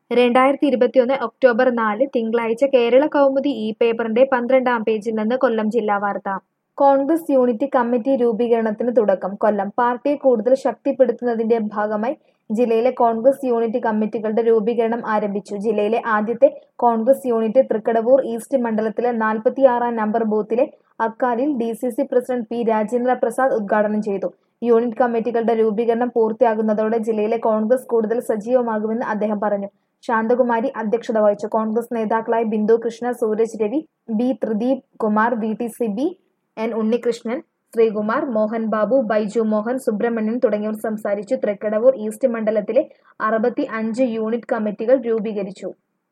രണ്ടായിരത്തി ഇരുപത്തിയൊന്ന് ഒക്ടോബർ നാല് തിങ്കളാഴ്ച കേരള കൗമുദി ഈ പേപ്പറിന്റെ പന്ത്രണ്ടാം പേജിൽ നിന്ന് കൊല്ലം ജില്ലാ വാർത്ത കോൺഗ്രസ് യൂണിറ്റ് കമ്മിറ്റി രൂപീകരണത്തിന് തുടക്കം കൊല്ലം പാർട്ടിയെ കൂടുതൽ ശക്തിപ്പെടുത്തുന്നതിന്റെ ഭാഗമായി ജില്ലയിലെ കോൺഗ്രസ് യൂണിറ്റ് കമ്മിറ്റികളുടെ രൂപീകരണം ആരംഭിച്ചു ജില്ലയിലെ ആദ്യത്തെ കോൺഗ്രസ് യൂണിറ്റ് തൃക്കടവൂർ ഈസ്റ്റ് മണ്ഡലത്തിലെ നാൽപ്പത്തിയാറാം നമ്പർ ബൂത്തിലെ അക്കാലിൽ D C C president P Rajendra Prasad ഉദ്ഘാടനം ചെയ്തു യൂണിറ്റ് കമ്മിറ്റികളുടെ രൂപീകരണം പൂർത്തിയാകുന്നതോടെ ജില്ലയിലെ കോൺഗ്രസ് കൂടുതൽ സജീവമാകുമെന്ന് അദ്ദേഹം പറഞ്ഞു ശാന്തകുമാരി അധ്യക്ഷത വഹിച്ചു കോൺഗ്രസ് നേതാക്കളായ Bindu Krishna Sooraj Ravi B Thrideep Kumar V T Sibi N Unnikrishnan Sreekumar Mohan Babu Baiju Mohan Subrahmanian തുടങ്ങിയവർ സംസാരിച്ചു തൃക്കടവൂർ ഈസ്റ്റ് മണ്ഡലത്തിലെ അറുപത്തി അഞ്ച് യൂണിറ്റ് കമ്മിറ്റികൾ രൂപീകരിച്ചു